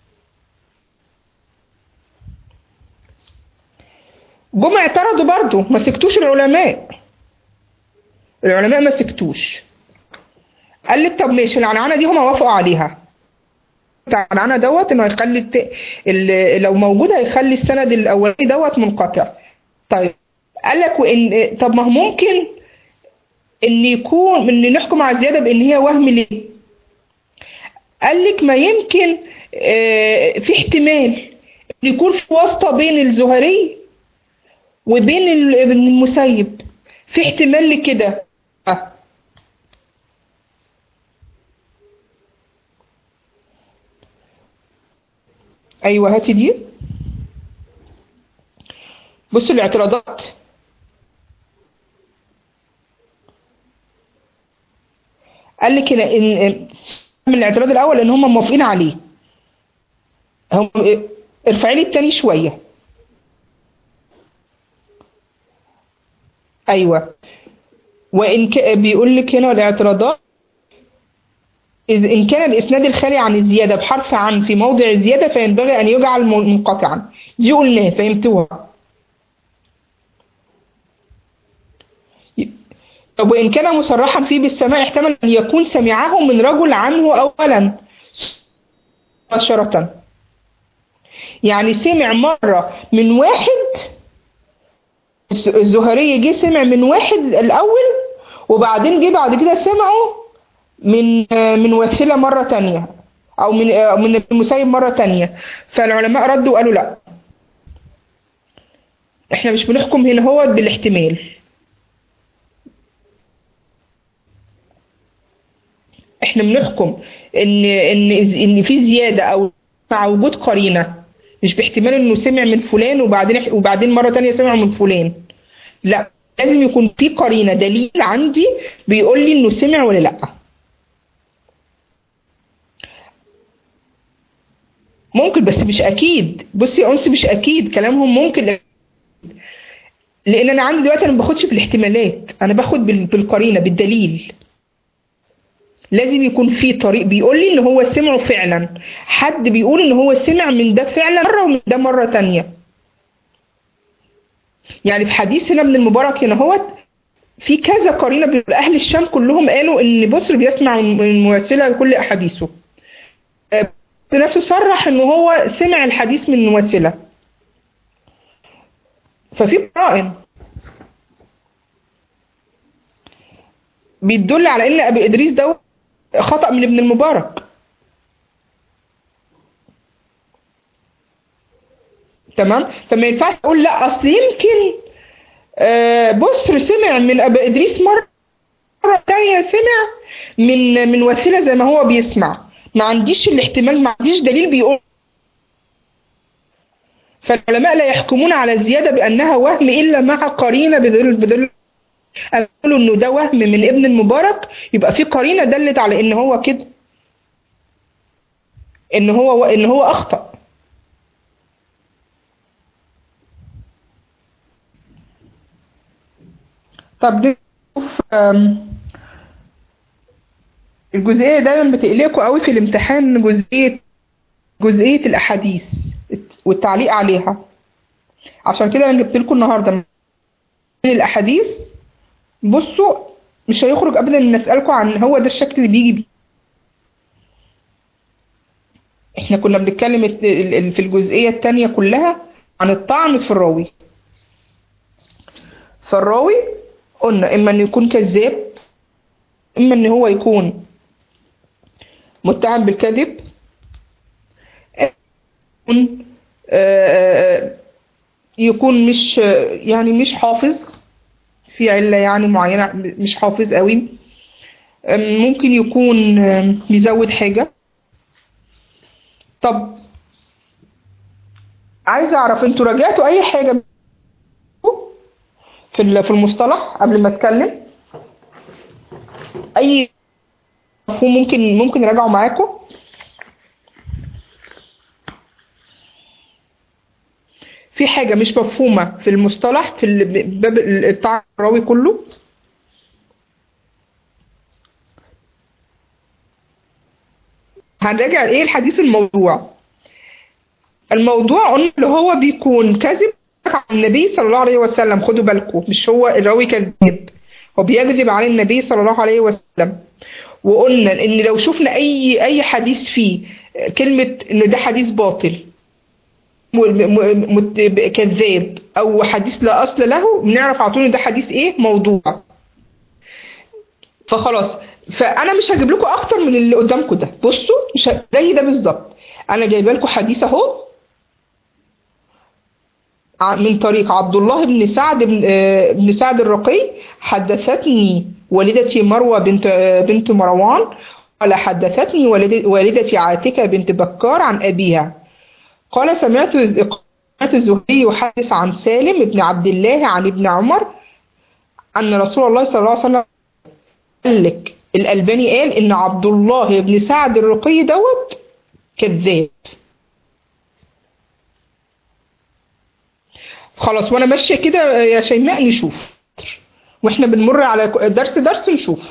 جم اعترضوا برضو ما سكتوش العلماء العلماء ما سكتوش قال لك طب ماشي العنعنه دي هم وافقوا عليها العنعنه دوت انه هيخلي الت... ال... لو موجود هيخلي السند الاولاني دوت منقطع طيب قال لك وان طب ما هو ممكن ان يكون ان نحكم على الزياده بان هي وهم ليه قال لك ما يمكن آه في احتمال ان يكون في واسطه بين الزهري وبين المسيب في احتمال لكده آه. ايوه هاتي دي بصوا الاعتراضات قال لك ان من الاعتراض الاول ان هم موافقين عليه هم ارفعي لي التاني شويه ايوه وان ك... بيقول لك هنا الاعتراضات إذ إن كان الإسناد الخالي عن الزيادة بحرف عن في موضع الزيادة فينبغي أن يجعل منقطعا دي قلناه فهمتوها طب وإن كان مصرحا فيه بالسماع احتمل أن يكون سمعه من رجل عنه أولا مباشرة يعني سمع مرة من واحد الزهري جه سمع من واحد الأول وبعدين جه بعد كده سمعه من من وسيلة مرة تانية أو من من المسيب مرة تانية فالعلماء ردوا وقالوا لا احنا مش بنحكم هنا هو بالاحتمال احنا بنحكم ان ان ان في زياده او مع وجود قرينه مش باحتمال انه سمع من فلان وبعدين وبعدين مره تانية سمع من فلان لا لازم يكون في قرينه دليل عندي بيقول لي انه سمع ولا لا ممكن بس مش اكيد بصي يا انس مش اكيد كلامهم ممكن لان انا عندي دلوقتي انا ما باخدش بالاحتمالات انا باخد بالقرينه بالدليل لازم يكون في طريق بيقول لي ان هو سمعه فعلا حد بيقول ان هو سمع من ده فعلا مره ومن ده مره تانية يعني في حديث هنا ابن المبارك هنا هو في كذا قرينه بيقول اهل الشام كلهم قالوا ان بصر بيسمع من مواسله كل احاديثه آه، نفسه صرح ان هو سمع الحديث من مواسله ففي قرائن بيدل على ان ابي ادريس ده خطأ من ابن المبارك تمام فما ينفعش اقول لا اصل يمكن آه، بصر سمع من ابي ادريس مره مرة تانية سمع من من وسيله زي ما هو بيسمع ما عنديش الاحتمال ما عنديش دليل بيقول فالعلماء لا يحكمون على الزياده بانها وهم الا مع قرينه بدل بدل قالوا انه ده وهم من ابن المبارك يبقى في قرينه دلت على ان هو كده ان هو ان هو اخطأ طب نشوف آم، الجزئيه دايما بتقلقوا قوي في الامتحان جزئيه جزئيه الاحاديث والتعليق عليها عشان كده انا جبت لكم النهارده من الاحاديث بصوا مش هيخرج ابدا ان نسالكم عن هو ده الشكل اللي بيجي بيه احنا كنا بنتكلم ال- ال- ال- في الجزئيه الثانيه كلها عن الطعن في الراوي فالراوي قلنا اما انه يكون كذاب اما ان هو يكون متهم بالكذب يكون آه، يكون مش يعني مش حافظ في علة يعني معينة مش حافظ قوي أم، ممكن يكون أم، بيزود حاجة طب عايزة أعرف أنتوا راجعتوا أي حاجة في ال- في المصطلح قبل ما أتكلم أي مفهوم ممكن ممكن يراجعوا معاكم في حاجة مش مفهومة في المصطلح في ال- باب الطعن الراوي كله هنراجع ايه الحديث الموضوع الموضوع قلنا اللي هو بيكون كذب عن النبي صلى الله عليه وسلم خدوا بالكم مش هو الراوي كذاب هو بيكذب عن النبي صلى الله عليه وسلم وقلنا ان لو شفنا اي اي حديث فيه كلمة ان ده حديث باطل م- م- مت- كذاب او حديث لا اصل له بنعرف على طول ان ده حديث ايه موضوع فخلاص فانا مش هجيب لكم اكتر من اللي قدامكم ده بصوا مش ه- زي ده بالظبط انا جايبه لكم حديث اهو ع- من طريق عبد الله بن سعد بن, آه، بن سعد الرقي حدثتني والدتي مروه بنت آه، بنت مروان قال حدثتني والد- والدتي عاتكه بنت بكار عن ابيها قال سمعت سمعت الزهري يحدث عن سالم بن عبد الله عن ابن عمر أن رسول الله صلى الله عليه وسلم قال لك الألباني قال إن عبد الله بن سعد الرقي دوت كذاب خلاص وانا ماشيه كده يا شيماء نشوف واحنا بنمر على درس درس نشوف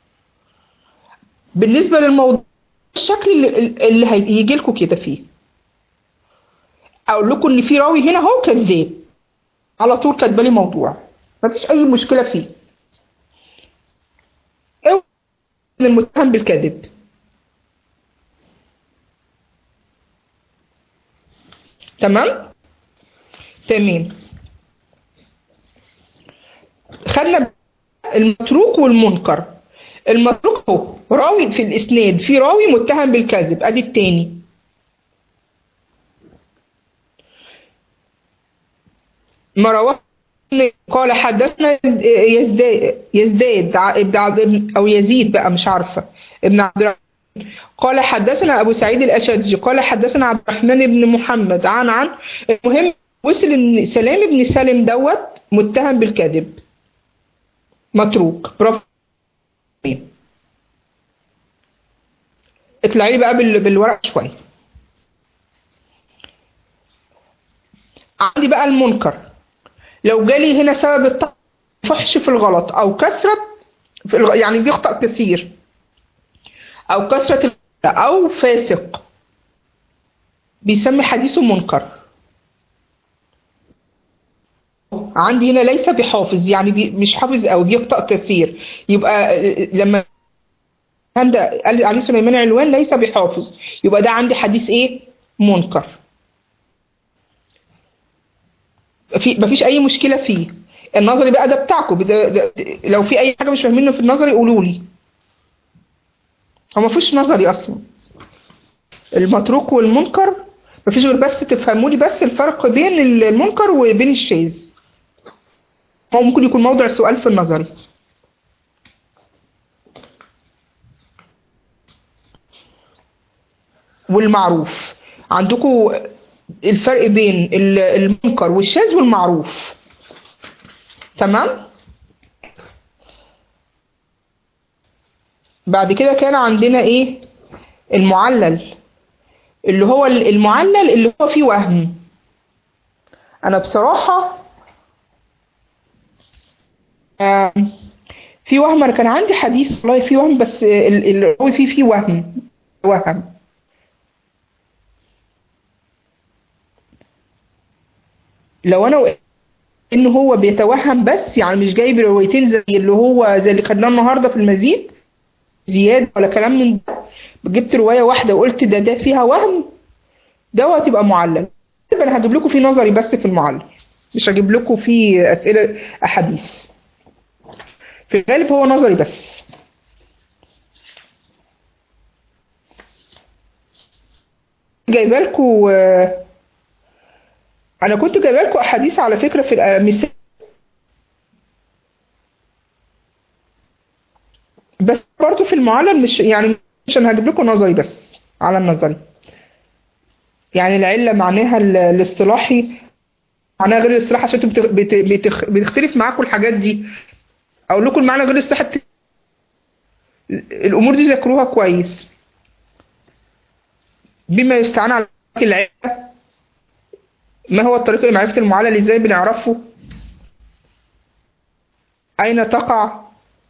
بالنسبه للموضوع الشكل اللي, اللي هيجي لكم كده فيه اقول لكم ان في راوي هنا اهو كذاب على طول كاتبه لي موضوع مفيش اي مشكله فيه اوعى من المتهم بالكذب تمام تمام خدنا المتروك والمنكر المتروك هو راوي في الاسناد في راوي متهم بالكذب ادي التاني ما رواه قال حدثنا يزداد يزداد ابن عبد او يزيد بقى مش عارفه ابن عبد الرحمن قال حدثنا ابو سعيد الاشجي قال حدثنا عبد الرحمن بن محمد عن عن المهم وصل ان سلام بن سالم دوت متهم بالكذب متروك برافو اطلعي لي بقى بال- بالورق شويه عندي بقى المنكر لو جالي هنا سبب الطعن فحش في الغلط او كثرة في الغ... يعني بيخطأ كثير أو كثرة أو فاسق بيسمي حديثه منكر عندي هنا ليس بحافظ يعني بي مش حافظ أو بيخطأ كثير يبقى لما عند قال علي سليمان علوان ليس بحافظ يبقى ده عندي حديث ايه منكر في مفيش اي مشكله فيه النظري بقى ده بتاعكم ده ده لو في اي حاجه مش فاهمينه في النظري قولوا لي هو مفيش نظري اصلا المتروك والمنكر مفيش غير بس تفهموا لي بس الفرق بين المنكر وبين الشاذ هو ممكن يكون موضع سؤال في النظري والمعروف عندكم الفرق بين المنكر والشاذ والمعروف تمام بعد كده كان عندنا ايه المعلل اللي هو المعلل اللي هو فيه وهم انا بصراحة في وهم انا كان عندي حديث والله في وهم بس اللي هو فيه فيه وهم وهم لو انا ان هو بيتوهم بس يعني مش جايب روايتين زي اللي هو زي اللي خدناه النهارده في المزيد زياده ولا كلام من ده جبت روايه واحده وقلت ده ده فيها وهم ده هتبقى معلل انا هجيب لكم فيه نظري بس في المعلل مش هجيب لكم فيه اسئله احاديث في الغالب هو نظري بس جايبه لكم انا كنت جايبه لكم احاديث على فكره في المثال بس برضه في المعلل مش يعني مش انا هجيب لكم نظري بس على النظري يعني العله معناها الاصطلاحي معناها غير الاصطلاحي عشان انتوا بت... بتخ... بتختلف معاكم الحاجات دي اقول لكم المعنى غير الاصطلاحي بت... الامور دي ذاكروها كويس بما يستعان على العله ما هو الطريق لمعرفة المعلل ازاي بنعرفه اين تقع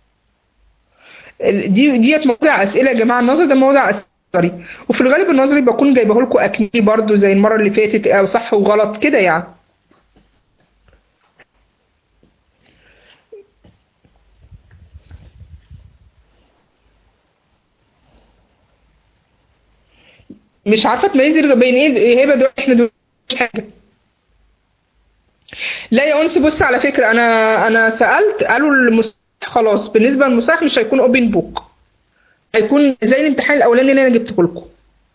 دي ديت مواضع اسئله يا جماعه النظري ده مواضع اسئله وفي الغالب النظري بكون جايبه لكم اكملي برضو زي المره اللي فاتت او صح وغلط كده يعني مش عارفه تميزي بين ايه هبه دول احنا دول مش حاجه لا يا انس بص على فكره انا انا سالت قالوا المصحح خلاص بالنسبه للمصحح مش هيكون اوبن بوك هيكون زي الامتحان الاولاني اللي انا جبته لكم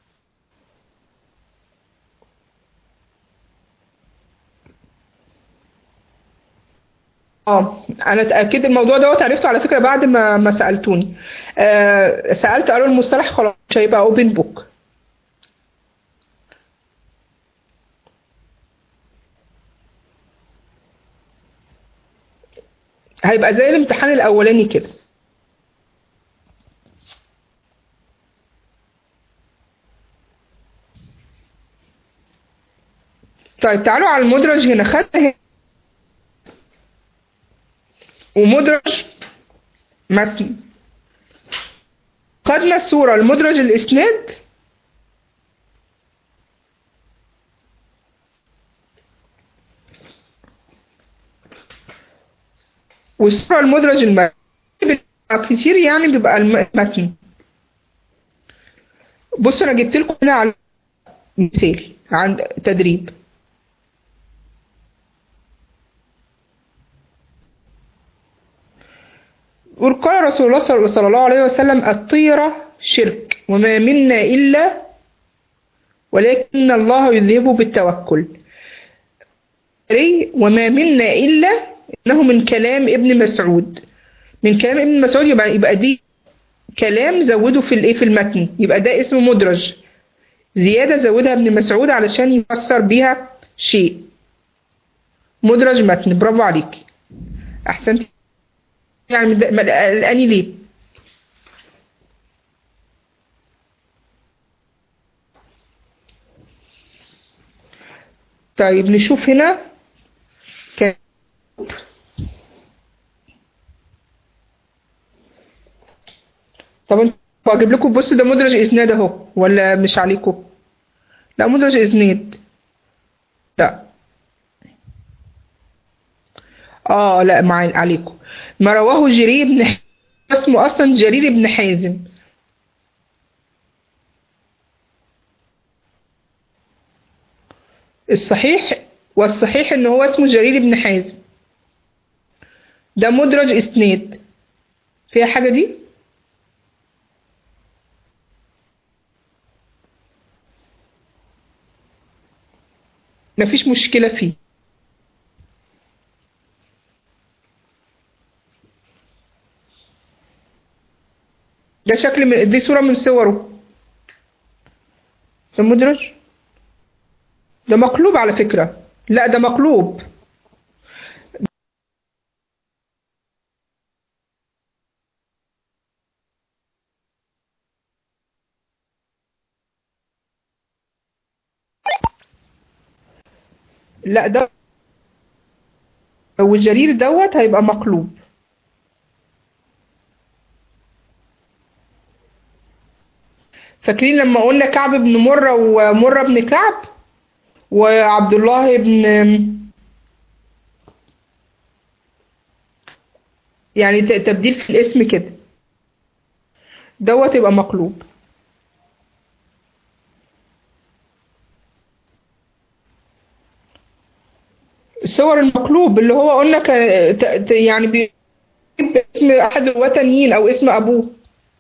اه انا اتاكد الموضوع دوت عرفته على فكره بعد ما ما سالتوني آه سالت قالوا المصطلح خلاص مش هيبقى اوبن بوك هيبقى زي الامتحان الاولاني كده طيب تعالوا على المدرج هنا خدنا ومدرج متن خدنا الصورة المدرج الإسناد والصورة المدرج المتن كتير يعني بيبقى المتن بصوا أنا جبت لكم هنا على مثال عند تدريب وقال رسول الله صلى الله عليه وسلم الطيرة شرك وما منا إلا ولكن الله يذهبه بالتوكل وما منا إلا إنه من كلام ابن مسعود من كلام ابن مسعود يبقى, يبقى دي كلام زوده في الايه في المتن يبقى ده اسمه مدرج زيادة زودها ابن مسعود علشان يفسر بيها شيء مدرج متن برافو عليك احسنت يعني قلقاني ليه طيب نشوف هنا كان طب انت واجيب لكم بصوا ده مدرج اسناد اهو ولا مش عليكم لا مدرج اسناد لا اه لا مع عليكم ما رواه جرير بن ح- اسمه اصلا جرير بن حازم الصحيح والصحيح ان هو اسمه جرير بن حازم ده مدرج اسناد فيها حاجة دي مفيش مشكلة فيه ده شكل من دي صورة من صوره ده مدرج ده مقلوب على فكرة لا ده مقلوب لا ده والجرير دوت هيبقى مقلوب فاكرين لما قلنا كعب بن مرة ومرة بن كعب وعبد الله بن يعني ت- تبديل في الاسم كده دوت يبقى مقلوب الصور المقلوب اللي هو قلنا ك- ت- ت- يعني بيجيب اسم احد الوثنيين او اسم ابوه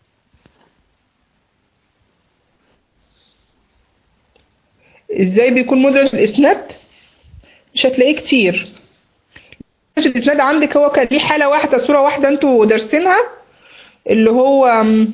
ازاي بيكون مدرج الاسناد مش هتلاقيه كتير مدرج الاسناد عندك هو كان ليه حالة واحدة صورة واحدة انتوا دارسينها اللي هو أم،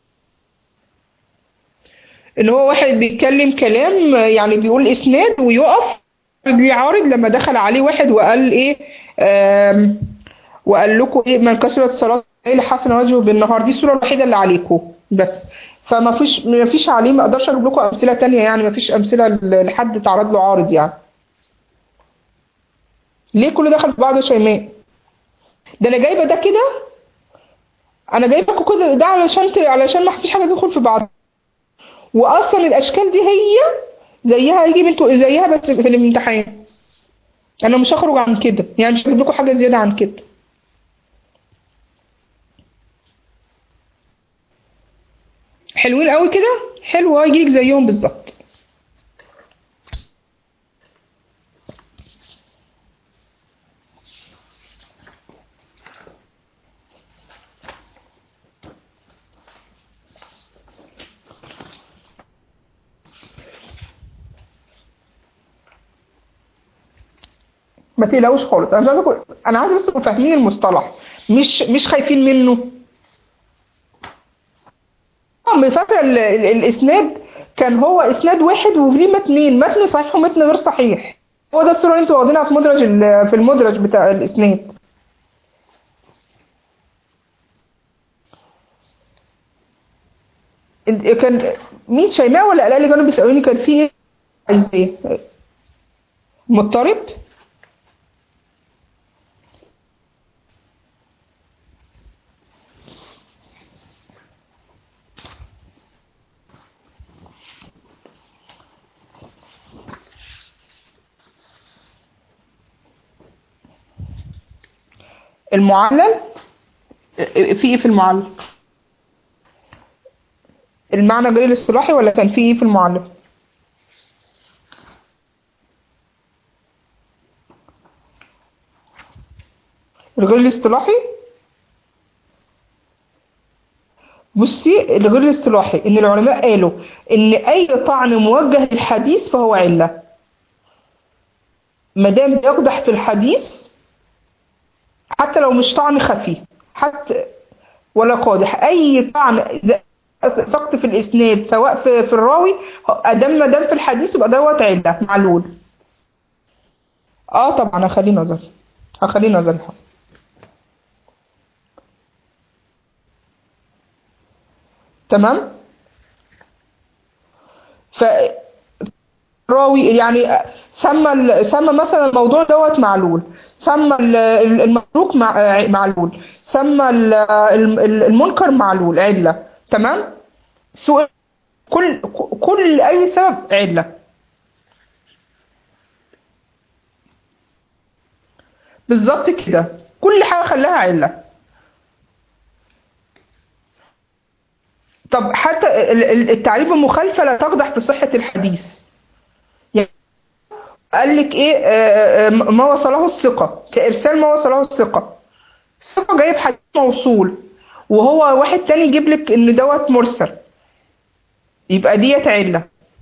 ان هو واحد بيتكلم كلام يعني بيقول اسناد ويقف بيعارض لما دخل عليه واحد وقال ايه آم، وقال لكم ايه من كثرت صلاة الليل حسن وجهه بالنهار دي الصورة الوحيدة اللي عليكم بس فما فيش ما فيش عليه ما اقدرش اجيب لكم امثلة تانية يعني ما فيش امثلة ل- لحد تعرض له عارض يعني ليه كل دخل في بعض يا شيماء ده انا جايبه ده كده انا جايبه لكم كده ده علشان ت- علشان ما فيش حاجه تدخل في بعض واصلا الاشكال دي هي زيها هيجي بنتوا زيها بس في الامتحان انا مش هخرج عن كده يعني مش هجيب لكم حاجه زياده عن كده حلوين قوي كده حلو هيجي لك زيهم بالظبط ما تقلقوش خالص انا مش عايزه انا عايزه بس تبقوا فاهمين المصطلح مش مش خايفين منه اه فاكره ال- ال- الاسناد كان هو اسناد واحد وليه متنين متن صحيح ومتن غير صحيح هو ده الصوره اللي انتوا واخدينها في مدرج ال- في المدرج بتاع الاسناد انت- كان مين شيماء ولا الاء اللي كانوا بيسالوني كان في ايه عايز ايه مضطرب المعلل في ايه في المعلل المعنى غير الاصطلاحي ولا كان في ايه في المعلل الغير الاصطلاحي بصي الغير الاصطلاحي ان العلماء قالوا ان اي طعن موجه للحديث فهو عله ما دام بيقدح في الحديث حتى لو مش طعن خفي حتى ولا قادح اي طعن إذا سقط في الاسناد سواء في, في الراوي ادام ما دام في الحديث يبقى دوت عله معلول اه طبعا هخليه نظر هخليه نظر تمام ف راوي يعني سمى ال- سمى مثلا الموضوع دوت معلول سمى ال- ال- المتروك مع- معلول سمى ال- ال- المنكر معلول علة تمام سوء كل كل اي سبب عله بالظبط كده كل حاجه خلاها عله طب حتى ال- ال- التعريف المخالفه لا تقدح في صحه الحديث يعني قال لك ايه آه، آه، ما وصله الثقه كارسال ما وصله الثقه الثقه جايب حديث موصول وهو واحد تاني يجيب لك ان دوت مرسل يبقى ديت عله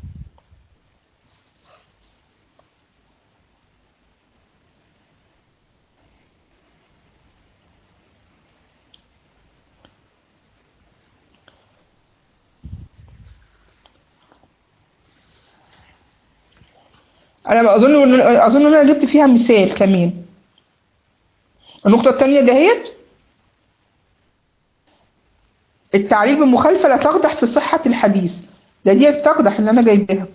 انا اظن اظن ان انا جبت فيها مثال كمان النقطه الثانيه دهيت التعريف بالمخالفه لا تقدح في صحه الحديث ده دي تقدح اللي انا جايباها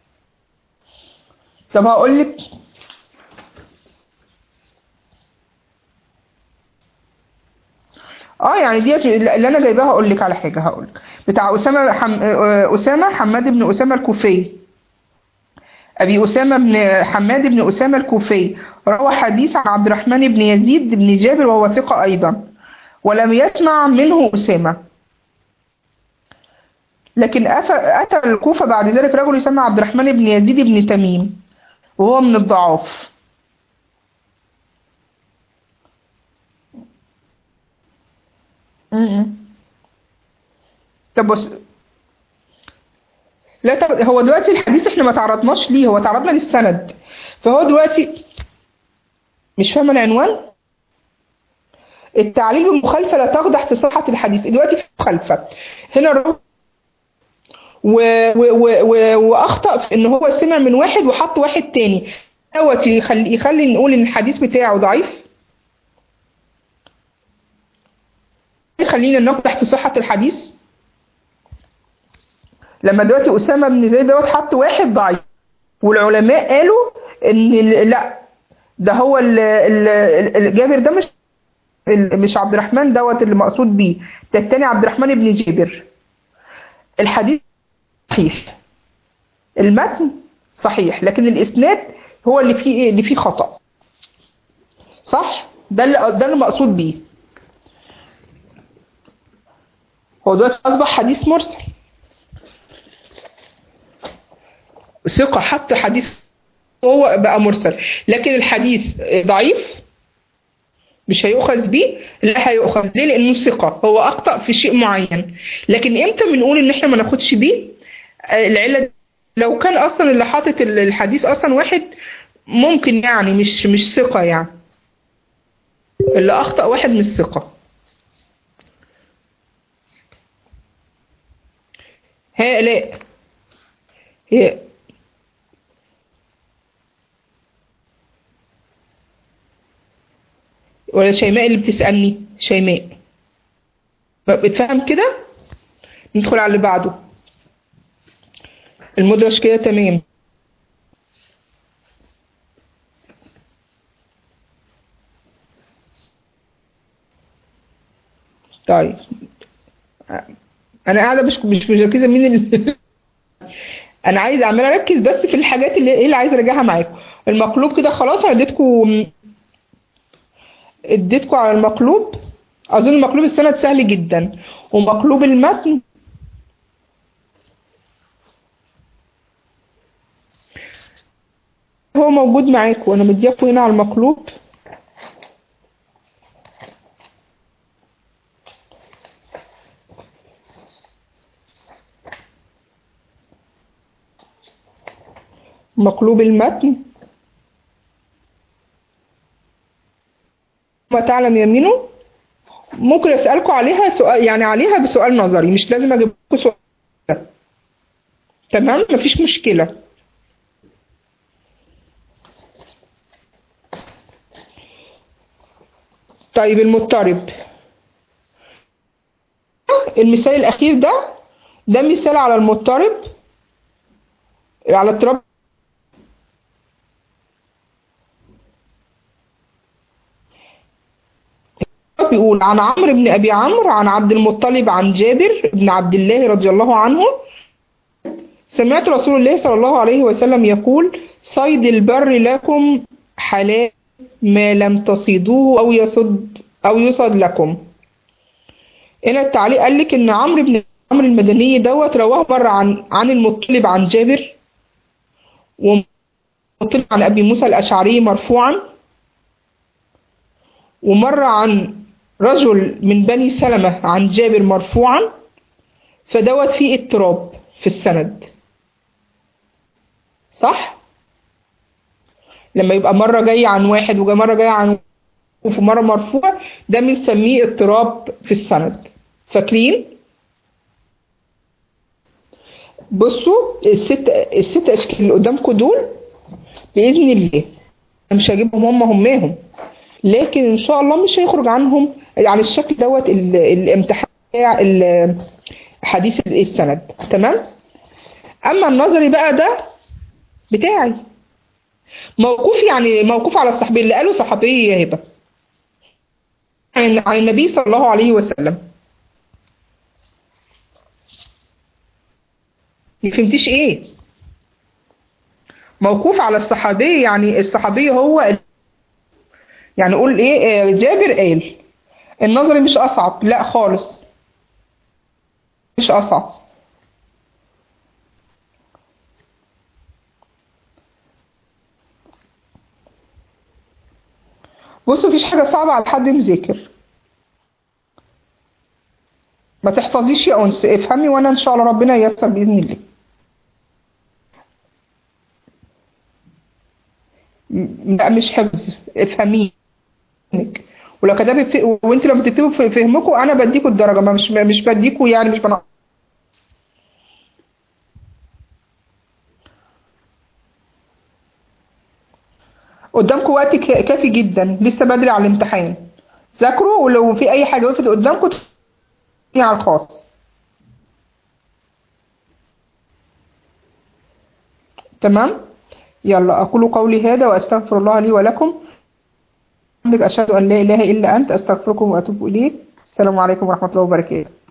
طب هقول لك اه يعني ديت اللي انا جايباها هقول لك على حاجه هقول لك بتاع اسامه حم... آه، اسامه حماد بن اسامه الكوفي ابي اسامه بن حماد بن اسامه الكوفي روى حديث عن عبد الرحمن بن يزيد بن جابر وهو ثقه ايضا ولم يسمع منه اسامه لكن أف- اتى الكوفه بعد ذلك رجل يسمى عبد الرحمن بن يزيد بن تميم وهو من الضعاف م-م. طب بص لا طب هو دلوقتي الحديث احنا ما تعرضناش ليه هو تعرضنا للسند فهو دلوقتي مش فاهمه العنوان التعليل بالمخالفه لا تقدح في صحه الحديث دلوقتي في مخالفه هنا الراجل و... و... و... و... واخطا في ان هو سمع من واحد وحط واحد تاني دوت يخلي يخلي نقول ان الحديث بتاعه ضعيف يخلينا نقدح في صحه الحديث لما دلوقتي اسامه بن زيد دوت حط واحد ضعيف والعلماء قالوا ان ال- لا ده هو ال- ال- ال- جابر ده مش ال- مش عبد الرحمن دوت اللي مقصود بيه ده التاني عبد الرحمن بن جابر الحديث صحيح المتن صحيح لكن الاسناد هو اللي فيه ايه اللي فيه خطأ صح ده اللي ده اللي مقصود بيه هو دلوقتي اصبح حديث مرسل ثقة حتى حديث هو بقى مرسل لكن الحديث ضعيف مش هيؤخذ بيه لا هيؤخذ ليه لانه ثقة هو اخطأ في شيء معين لكن امتى بنقول ان احنا ما ناخدش بيه آه، العلة لو كان اصلا اللي حاطط ال- الحديث اصلا واحد ممكن يعني مش مش ثقة يعني اللي اخطأ واحد مش ثقة هاء هي ولا شيماء اللي بتسألني شيماء بتفهم كده ندخل على اللي بعده المدرج كده تمام طيب انا قاعده مش مش مركزه مين اللي انا عايز اعمل اركز بس في الحاجات اللي ايه اللي عايز ارجعها معاكم المقلوب كده خلاص انا اديتكم اديتكم على المقلوب اظن مقلوب السند سهل جدا ومقلوب المتن هو موجود معاكم وانا مديكم هنا على المقلوب مقلوب المتن ما تعلم يمينه ممكن اسالكم عليها سؤال يعني عليها بسؤال نظري مش لازم اجيب لكم سؤال تمام مفيش مشكله طيب المضطرب المثال الاخير ده ده مثال على المضطرب على اضطراب بيقول عن عمرو بن أبي عمرو عن عبد المطلب عن جابر بن عبد الله رضي الله عنه سمعت رسول الله صلى الله عليه وسلم يقول صيد البر لكم حلال ما لم تصيدوه أو يصد أو يصد لكم هنا التعليق قال لك إن عمرو بن عمرو المدني دوت رواه مرة عن عن المطلب عن جابر ومطلب عن أبي موسى الأشعري مرفوعا ومرة عن رجل من بني سلمة عن جابر مرفوعا فدوت فيه اضطراب في السند صح؟ لما يبقى مرة جاي عن واحد ومرة جاي عن وفي مرة مرفوع ده بنسميه اضطراب في السند فاكرين؟ بصوا الست الست اشكال اللي قدامكم دول باذن الله مش هجيبهم هم هماهم لكن ان شاء الله مش هيخرج عنهم يعني الشكل دوت الامتحان بتاع حديث السند تمام اما النظري بقى ده بتاعي موقوف يعني موقوف على الصحابي اللي قاله صحابي يا هبه عن النبي صلى الله عليه وسلم ما فهمتيش ايه موقوف على الصحابي يعني الصحابي هو يعني قول ايه جابر قال النظري مش اصعب لا خالص مش اصعب بصوا مفيش حاجة صعبة على حد مذاكر ما تحفظيش يا أنس افهمي وأنا إن شاء الله ربنا ييسر بإذن الله لا مش حفظ افهميه ولو كتبت وانت لما تكتبوا في فهمكم انا بديكوا الدرجه ما مش مش بديكوا يعني مش بنقص قدامكم وقت كافي جدا لسه بدري على الامتحان ذاكروا ولو في اي حاجه وقفت قدامكم على الخاص تمام يلا أقول قولي هذا وأستغفر الله لي ولكم أشهد أن لا إله إلا أنت أستغفركم وأتوب إليك السلام عليكم ورحمة الله وبركاته